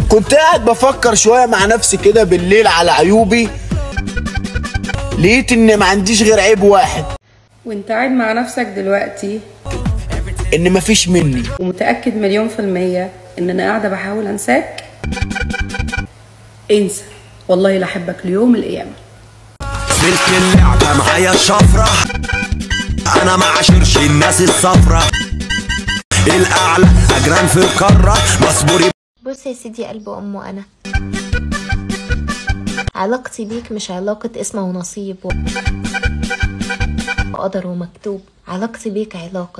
كنت قاعد بفكر شوية مع نفسي كده بالليل على عيوبي لقيت ان ما عنديش غير عيب واحد وانت قاعد مع نفسك دلوقتي ان مفيش مني ومتأكد مليون في المية ان انا قاعدة بحاول انساك انسى والله لا احبك ليوم القيامة سلك اللعبة معايا الشفرة أنا ما عاشرش الناس الصفرة الأعلى أجران في القارة مصبوري بص يا سيدي قلب أم أنا علاقتي بيك مش علاقة اسم ونصيب و... وقدر ومكتوب علاقتي بيك علاقة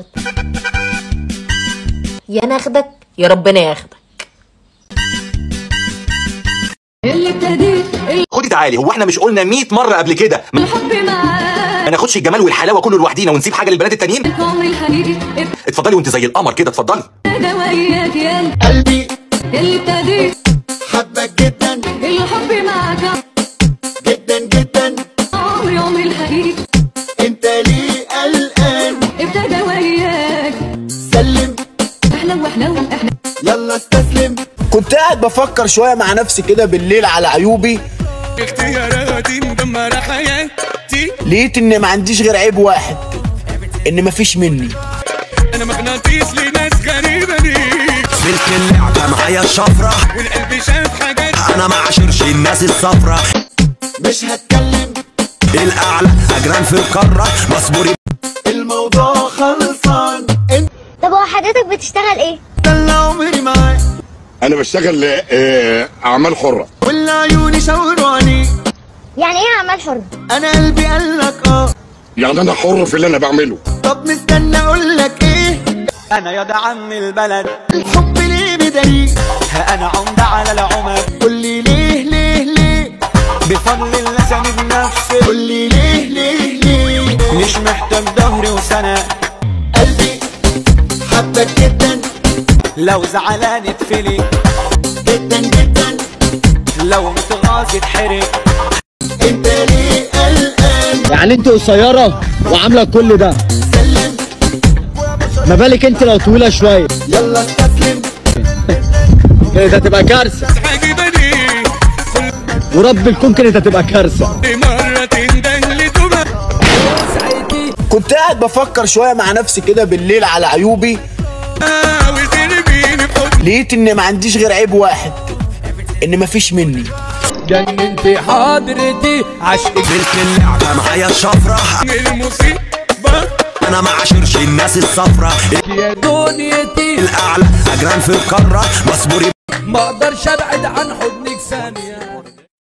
يا ناخدك يا ربنا ياخدك اللي ابتديت خدي تعالي هو احنا مش قلنا 100 مرة قبل كده ما الحب معاك ناخدش الجمال والحلاوة كله لوحدينا ونسيب حاجة للبنات التانيين عمري الحقيقي اتفضلي وانت زي القمر كده اتفضلي ابتدى وياك يا قلبي اللي ابتديت حبك جدا الحب معاك جدا جدا عمري عمري الحقيقي انت ليه قلقان ابتدى وياك سلم احنا واحنا واحنا يلا استسلم كنت قاعد بفكر شوية مع نفسي كده بالليل على عيوبي اختياراتي مدمرة حياتي لقيت ان ما عنديش غير عيب واحد ان مفيش مني انا مغناطيس لناس غريبة ليك سلك اللعبة معايا الشفرة والقلب شاف حاجات أنا ما عاشرش الناس الصفرة مش هتكلم الأعلى أجران في القارة مصبوري الموضوع خلصان انت طب هو حضرتك بتشتغل ايه؟ اللي عمري معاك انا بشتغل آه، اعمال حره واللي عيوني شاوروا عليك يعني ايه اعمال حر؟ انا قلبي قالك اه يعني انا حر في اللي انا بعمله طب مستنى اقول لك ايه انا يا ده عم البلد الحب ليه بدليل ها انا عمدة على العمد قول لي ليه ليه ليه بفضل الله ساند نفسي قول لي ليه ليه ليه مش محتاج ظهري وسند قلبي حبك جدا لو زعلان اتفلي جدا جدا لو متغاظ اتحرق انت ليه قلقان يعني انت قصيرة وعاملة كل ده سلم ما بالك انت لو طويلة شوية يلا استسلم كده هتبقى كارثة عجيبة ليك ورب الكون كده هتبقى كارثة كل مرة تنده لدمى كنت قاعد بفكر شوية مع نفسي كده بالليل على عيوبي وترميني بحب لقيت ان ما عنديش غير عيب واحد ان مفيش مني جننتي حضرتي عشق سلك اللعبة معايا الشفرة المصيبة أنا ما عاشرش الناس الصفرة يا دنيتي الأعلى أجران في القارة مصبوري ما اقدرش ابعد عن حضنك ثانية